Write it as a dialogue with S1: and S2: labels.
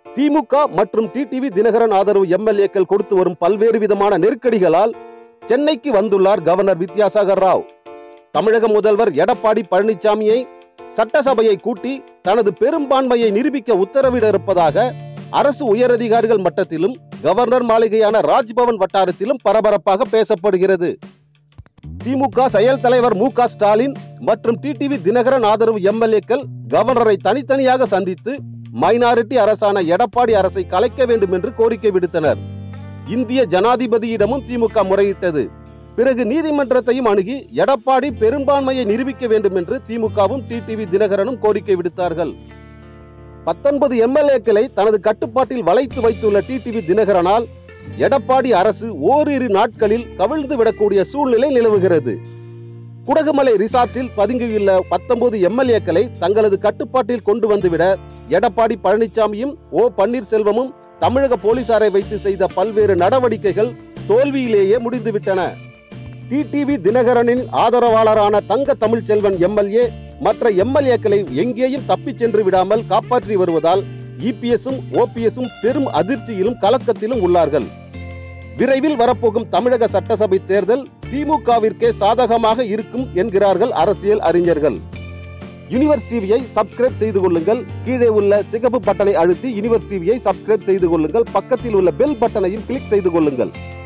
S1: திமுக மற்றும் டிடிவி தினகரன் ஆதரவு எம்எல்ஏக்கள் கொடுத்து வரும் பல்வேறு விதமான நெருக்கடிகளால் சென்னைக்கு வந்துள்ளார் கவர்னர் வித்யாசாகர் ராவ் தமிழக முதல்வர் எடப்பாடி பழனிசாமியை சட்டசபையை கூட்டி தனது பெரும்பான்மையை நிரூபிக்க உத்தரவிட இருப்பதாக அரசு உயரதிகாரிகள் மட்டத்திலும் கவர்னர் மாளிகையான ராஜ்பவன் வட்டாரத்திலும் பரபரப்பாக பேசப்படுகிறது திமுக செயல் தலைவர் மு க ஸ்டாலின் மற்றும் டிடிவி தினகரன் ஆதரவு எம்எல்ஏக்கள் கவர்னரை தனித்தனியாக சந்தித்து மைனாரிட்டி அரசான எடப்பாடி அரசை கலைக்க வேண்டும் என்று கோரிக்கை விடுத்தனர் இந்திய ஜனாதிபதியிடமும் திமுக முறையிட்டது பிறகு நீதிமன்றத்தையும் அணுகி எடப்பாடி பெரும்பான்மையை நிரூபிக்க வேண்டும் என்று திமுகவும் டிடிவி தினகரனும் கோரிக்கை விடுத்தார்கள் பத்தொன்பது எம்எல்ஏக்களை தனது கட்டுப்பாட்டில் வளைத்து வைத்துள்ள டிடிவி தினகரனால் எடப்பாடி அரசு ஓரிரு நாட்களில் கவிழ்ந்து விடக்கூடிய சூழ்நிலை நிலவுகிறது குடகுமலை ரிசார்ட்டில் பதுங்கியுள்ள பத்தொன்பது எம்எல்ஏக்களை தங்களது கட்டுப்பாட்டில் கொண்டு வந்துவிட எடப்பாடி பழனிசாமியும் ஓ பன்னீர்செல்வமும் தமிழக போலீசாரை வைத்து செய்த பல்வேறு நடவடிக்கைகள் தோல்வியிலேயே முடிந்துவிட்டன டிடிவி தினகரனின் ஆதரவாளரான தங்க தமிழ்ச்செல்வன் எம்எல்ஏ மற்ற எம்எல்ஏக்களை எங்கேயும் தப்பிச் சென்று விடாமல் காப்பாற்றி வருவதால் இபிஎஸும் ஓபிஎஸும் பெரும் அதிர்ச்சியிலும் கலக்கத்திலும் உள்ளார்கள் விரைவில் வரப்போகும் தமிழக சட்டசபை தேர்தல் திமுகவிற்கே சாதகமாக இருக்கும் என்கிறார்கள் அரசியல் அறிஞர்கள் யூனிவர்ஸ் டிவியை சப்ஸ்கிரைப் செய்து கொள்ளுங்கள் கீழே உள்ள சிகப்பு பட்டனை அழுத்தி யூனிவர்ஸ் டிவியை சப்ஸ்கிரைப் செய்து கொள்ளுங்கள் பக்கத்தில் உள்ள பெல் பட்டனையும் கிளிக் செய்து கொள்ளுங்கள்